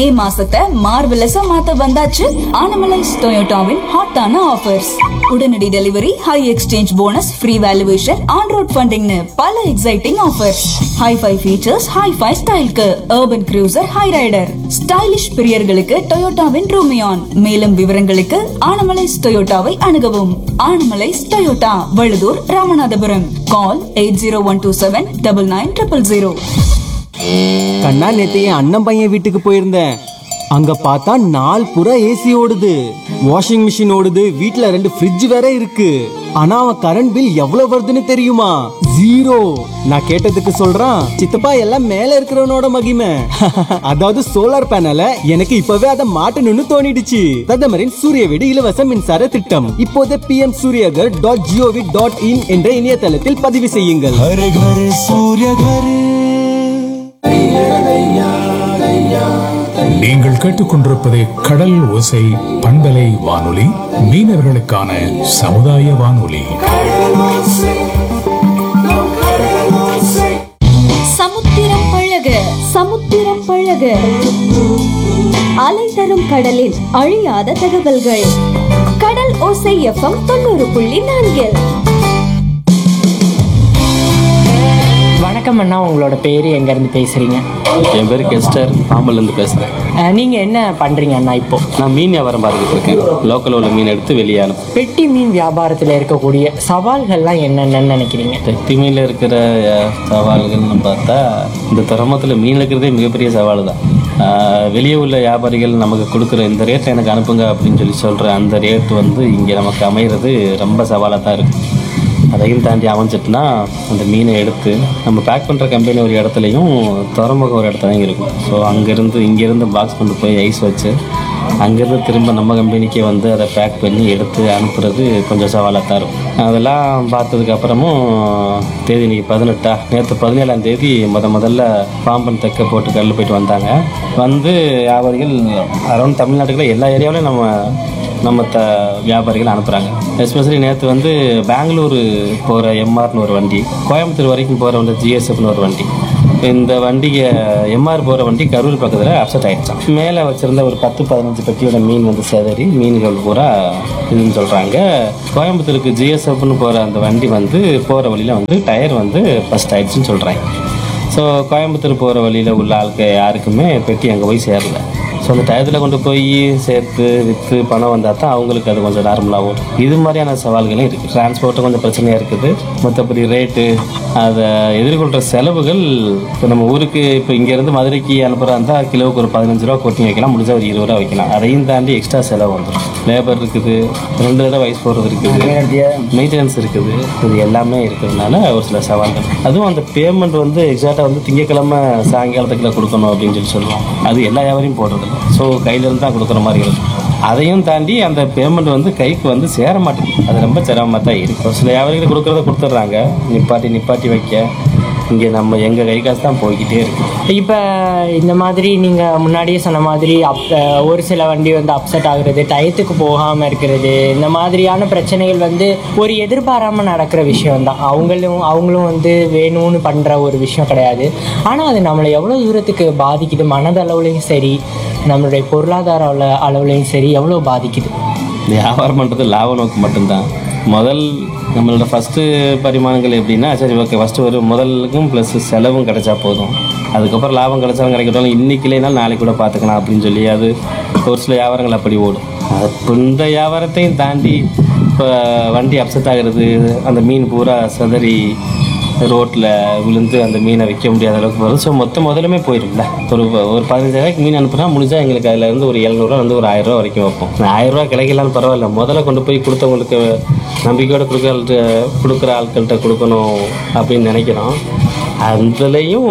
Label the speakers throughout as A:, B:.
A: மாசத்தை மார்வெலஸா மாத்த வந்தாச்சு ஆனமலைஸ் டொயோட்டாவின் ஹாட்டான ஆஃபர்ஸ் உடனடி delivery high exchange bonus free valuation on road ஃபண்டிங்னு பல exciting offers hi-fi features hi-fi ஸ்டைல்க்கு urban Cruiser Hyryder stylish பிரியர்களுக்கு டொயோட்டாவின் ரூமியான் மேலும் விவரங்களுக்கு ஆனமலைஸ் டொயோட்டாவை அணுகவும் Anamalais Toyota Vazhuthur Ramanathapuram call eight zero one two seven double nine triple zero
B: கண்ணா நேத்து என் அண்ணன் பையன் வீட்டுக்கு போயிருந்தேன் அங்க பார்த்தா நாள் புறா ஏசி ஓடுது வாஷிங் மிஷின் ஓடுது வீட்ல ரெண்டு ஃப்ரிட்ஜ் வேற இருக்கு ஆனா அவன் கரண்ட் பில் எவ்வளவு வருதுன்னு தெரியுமா ஜீரோ நான் கேட்டதுக்கு சொல்றான் சித்தப்பா எல்லாம் மேல இருக்கிறவனோட மகிமை அதாவது சோலார் பேனல எனக்கு இப்பவே அதை மாட்டணும்னு தோணிடுச்சு பிரதமரின் சூரிய வீடு இலவச மின்சார திட்டம் இப்போதே P M Suryaghar dot GOV dot in என்ற இணையதளத்தில் பதிவு செய்யுங்கள்
C: हर घर सूर्य घर
D: நீங்கள் கேட்டுக்கொண்டிருப்பது கடல் ஓசை பண்பலை வானொலி மீனவர்களுக்கான சமுதாய வானொலி
E: சமுத்திரம் பழக சமுத்திரம் பழக அலை தரும் கடலில் அழியாத தகவல்கள் கடல் ஓசை எஃப்எம் தொண்ணூறு புள்ளி நான்கில்
F: வணக்கம் அண்ணா உங்களோட பேர் எங்கேருந்து பேசுகிறீங்க
G: என் பேர் கெஸ்டர் பாம்பன்லேருந்து பேசுகிறேன்
F: நீங்கள் என்ன பண்ணுறீங்க அண்ணா இப்போ
G: நான் மீன் வியாபாரம் பார்த்துட்டு இருக்கேன் லோக்கல் உள்ள மீன் எடுத்து வெளியே அனுப்பு
F: பெட்டி மீன் வியாபாரத்தில் இருக்கக்கூடிய சவால்கள்லாம் என்னென்னு நினைக்கிறீங்க
G: தெட்டி மீனில் இருக்கிற அஹ், சவால்கள்னு பார்த்தா இந்த தரமத்தில் மீன் இருக்கிறதே மிகப்பெரிய சவால் தான் ஆஹ், வெளியே உள்ள வியாபாரிகள் நமக்கு கொடுக்குற இந்த ரேட்டில் எனக்கு அனுப்புங்க அப்படின்னு சொல்லி சொல்கிற அந்த ரேட் வந்து இங்கே நமக்கு அமைகிறது ரொம்ப சவாலாக தான் இருக்குது அதையும் தாண்டி அமைஞ்சிட்டுனா அந்த மீனை எடுத்து நம்ம பேக் பண்ணுற கம்பெனி ஒரு இடத்துலையும் துறைமுகம் ஒரு இடத்துலையும் இருக்கும் ஸோ அங்கேருந்து இங்கேருந்து பாக்ஸ் கொண்டு போய் ஐஸ் வச்சு அங்கேருந்து திரும்ப நம்ம கம்பெனிக்கே வந்து அதை பேக் பண்ணி எடுத்து அனுப்புறது கொஞ்சம் சவாலாக தான் இருக்கும் அதெல்லாம் பார்த்ததுக்கு அப்புறமும் தேதி இன்னைக்கு பதினெட்டா நேற்று பதினேழாம் தேதி முத முதல்ல பாம்பன் தெக்க போட்டு கல்ல போயிட்டு வந்தாங்க வந்து வியாபாரிகள் அரௌண்ட் தமிழ்நாட்டுக்குள்ள எல்லா ஏரியாவிலையும் நம்ம நம்ம த வியாபாரிகள் அனுப்புகிறாங்க எஸ்பெஷலி நேற்று வந்து பெங்களூர் போகிற எம்ஆர்னு ஒரு வண்டி கோயம்புத்தூர் வரைக்கும் போகிற வந்து ஜிஎஸ்எஃப்னு ஒரு வண்டி இந்த வண்டிக்கு எம்ஆர் போகிற வண்டி கரூர் பக்கத்தில் அப்செட் ஆகிடுச்சான் மேலே வச்சுருந்த ஒரு பத்து பதினஞ்சு பெட்டியோட மீன் வந்து செதறி மீன்கள் பூரா இதுன்னு சொல்கிறாங்க கோயம்புத்தூருக்கு ஜிஎஸ்எஃப்னு போகிற அந்த வண்டி வந்து போகிற வழியில் வந்து டயர் வந்து ஃபஸ்ட் ஆயிடுச்சுன்னு சொல்கிறாங்க ஸோ கோயம்புத்தூர் போகிற வழியில் உள்ள ஆளுக்கு யாருக்குமே பெட்டி அங்கே போய் சேரல ஸோ அந்த டயத்தில் கொண்டு போய் சேர்த்து விற்று பணம் வந்தால் தான் அவங்களுக்கு அது கொஞ்சம் நார்மலாக ஓடும் இது மாதிரியான சவால்களும் இருக்குது டிரான்ஸ்போர்ட்டும் கொஞ்சம் பிரச்சனையாக இருக்குது மற்றபடி ரேட்டு அதை எதிர்கொள்கிற செலவுகள் இப்போ நம்ம ஊருக்கு இப்போ இங்கேருந்து மதுரைக்கு அனுப்புகிறா இருந்தால் கிலோவுக்கு ஒரு பதினஞ்சு ரூபா கொட்டி வைக்கலாம் முடிஞ்சா ஒரு இருபது ரூபா வைக்கலாம் அதையும் தாண்டி எக்ஸ்ட்ரா செலவு வந்துடும் லேபர் இருக்குது ரெண்டு தடவை வயசு போகிறது இருக்குது மெயின்டெனன்ஸ் இருக்குது இது எல்லாமே இருக்கிறதுனால ஒரு சில சவால்கள் அதுவும் அந்த பேமெண்ட் வந்து எக்ஸாக்டாக வந்து திங்கக்கிழமை சாயங்காலத்துக்குள்ள கொடுக்கணும் அப்படின்னு சொல்லி சொல்லுவோம் அது எல்லா வியாபாரியும் போடுறதில்ல ஸோ கையிலேருந்து தான் கொடுக்குற மாதிரி இருக்கும் அதையும் தாண்டி அந்த பேமெண்ட் வந்து கைக்கு வந்து சேர மாட்டேங்குது அது ரொம்ப சிரமமாக தான் இருக்குது ஒரு சில வியாபாரிகள் கொடுக்குறத கொடுத்துட்றாங்க நிப்பாட்டி நிப்பாட்டி வைக்க இங்கே நம்ம எங்கள் கை காசு தான் போய்கிட்டே இருக்குது
F: இப்போ இந்த மாதிரி நீங்கள் முன்னாடியே சொன்ன மாதிரி அப் ஒரு சில வண்டி வந்து அப்செட் ஆகுறது டயத்துக்கு போகாமல் இருக்கிறது இந்த மாதிரியான பிரச்சனைகள் வந்து ஒரு எதிர்பாராமல் நடக்கிற விஷயம் தான் அவங்களும் அவங்களும் வந்து வேணும்னு பண்ணுற ஒரு விஷயம் கிடையாது ஆனால் அது நம்மளை எவ்வளோ தூரத்துக்கு பாதிக்குது மனதளவுலையும் சரி நம்மளுடைய பொருளாதார அள அளவுலையும் சரி எவ்வளோ பாதிக்குது
G: வியாபாரம் பண்ணுறது லாப நோக்கு மட்டும்தான் முதல் நம்மளோட ஃபஸ்ட்டு பரிமாணங்கள் எப்படின்னா சரி ஓகே ஃபஸ்ட்டு ஒரு முதலுக்கும் ப்ளஸ் செலவும் கிடைச்சா போதும் அதுக்கப்புறம் லாபம் கிடைச்சாலும் கிடைக்கட்டும் இன்னைக்கு இல்லைனாலும் நாளைக்கு கூட பார்த்துக்கலாம் அப்படின்னு சொல்லி அது ஒரு சில வியாபாரங்கள் அப்படி ஓடும் அது இப்போ இந்த வியாபாரத்தையும் தாண்டி இப்போ வண்டி அப்செட் ஆகிறது அந்த மீன் பூரா சிதறி ரோட்டில் விழுந்து அந்த மீனை விற்க முடியாத அளவுக்கு வரும் ஸோ மொத்த முதலுமே போயிரும்ல ஒரு ஒரு பதினஞ்சாயிரூவாய்க்கு மீன் அனுப்புனா முடிஞ்சா எங்களுக்கு அதில் இருந்து ஒரு எழுநூறுவா வந்து ஒரு ஆயிரம் ரூபா வரைக்கும் வைப்போம் அந்த ஆயிரம் ரூபா கிடைக்கலான்னு பரவாயில்ல முதல்ல கொண்டு போய் கொடுத்தவங்களுக்கு நம்பிக்கையோட கொடுக்குற கொடுக்குற ஆட்கள்கிட்ட கொடுக்கணும் அப்படின்னு நினைக்கிறோம் அதுலேயும்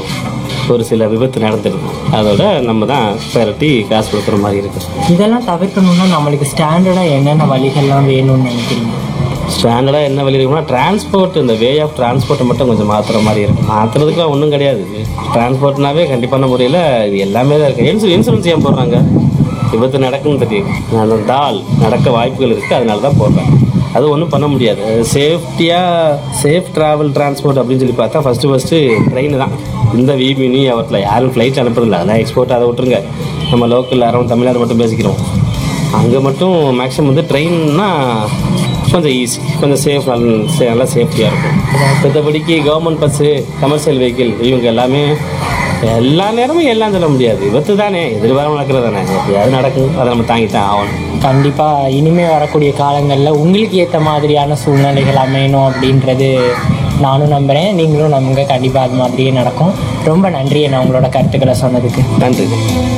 G: ஒரு சில விபத்து நடந்துருது அதோட நம்ம தான் பெரட்டி காசு கொடுக்குற மாதிரி இருக்குது
F: இதெல்லாம் தவிர்க்கணும்னா நம்மளுக்கு ஸ்டாண்டர்டாக என்னென்ன வழிகள்லாம் வேணும்னு நினைக்கிறீங்க
G: ஸ்டாண்டர்டாக என்ன வழி இருக்குன்னா டிரான்ஸ்போர்ட் இந்த வே ஆஃப் டிரான்ஸ்போர்ட்டை மட்டும் கொஞ்சம் மாற்றுற மாதிரி இருக்கும் மாற்றுறதுக்குலாம் ஒன்றும் கிடையாது டிரான்ஸ்போர்ட்னாவே கண்டிப்பான முறையில் இது எல்லாமே தான் இருக்குது இன்சூ இன்சூரன்ஸ் ஏன் போடுறாங்க விபத்து நடக்கும்னு தெரியும் அந்த தால் நடக்க வாய்ப்புகள் இருக்குது அதனால தான் போடுறேன் அது ஒன்றும் பண்ண முடியாது சேஃப்டியாக சேஃப் ட்ராவல் டிரான்ஸ்போர்ட் அப்படின்னு சொல்லி பார்த்தா ஃபஸ்ட்டு ஃபஸ்ட்டு ட்ரெயின் தான் இந்த விபினி அவற்றில் யாரும் ஃப்ளைட் அனுப்புறதில்ல அதெல்லாம் எக்ஸ்போர்ட் அதை விட்டுருங்க நம்ம லோக்கல் அரௌண்ட் தமிழ்நாடு மட்டும் பேசிக்கிறோம் அங்கே மட்டும் மேக்ஸிமம் வந்து ட்ரெயின்னா கொஞ்சம் ஈஸி கொஞ்சம் சேஃப் நல்லா சேஃப்டியாக இருக்கும் மற்றபடிக்கு கவர்மெண்ட் பஸ்ஸு கமர்ஷியல் வெஹிக்கிள் இவங்க எல்லாமே எல்லா நேரமும் எல்லாம் சொல்ல முடியாது விபத்து தானே எதிர்பாராம நடக்கிறது தானே எப்பயாவது நடக்கும் அதை நம்ம தாங்கி தான் ஆகணும்
F: கண்டிப்பாக இனிமேல் வரக்கூடிய காலங்களில் உங்களுக்கு ஏற்ற மாதிரியான சூழ்நிலைகள் அமையணும் அப்படின்றது நானும் நம்புகிறேன் நீங்களும் நம்புங்க கண்டிப்பாக அது மாதிரியே நடக்கும் ரொம்ப நன்றி நான் உங்களோட கருத்துக்களை சொன்னதுக்கு
G: நன்றி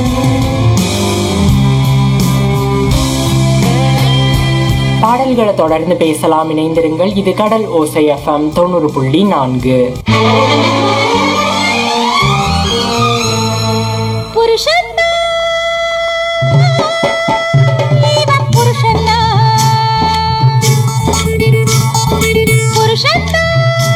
F: பாடல்களை தொடர்ந்து பேசலாம் இணைந்திருங்கள் இது கடல் ஓசை எஃப்எம் தொண்ணூறு புள்ளி நான்கு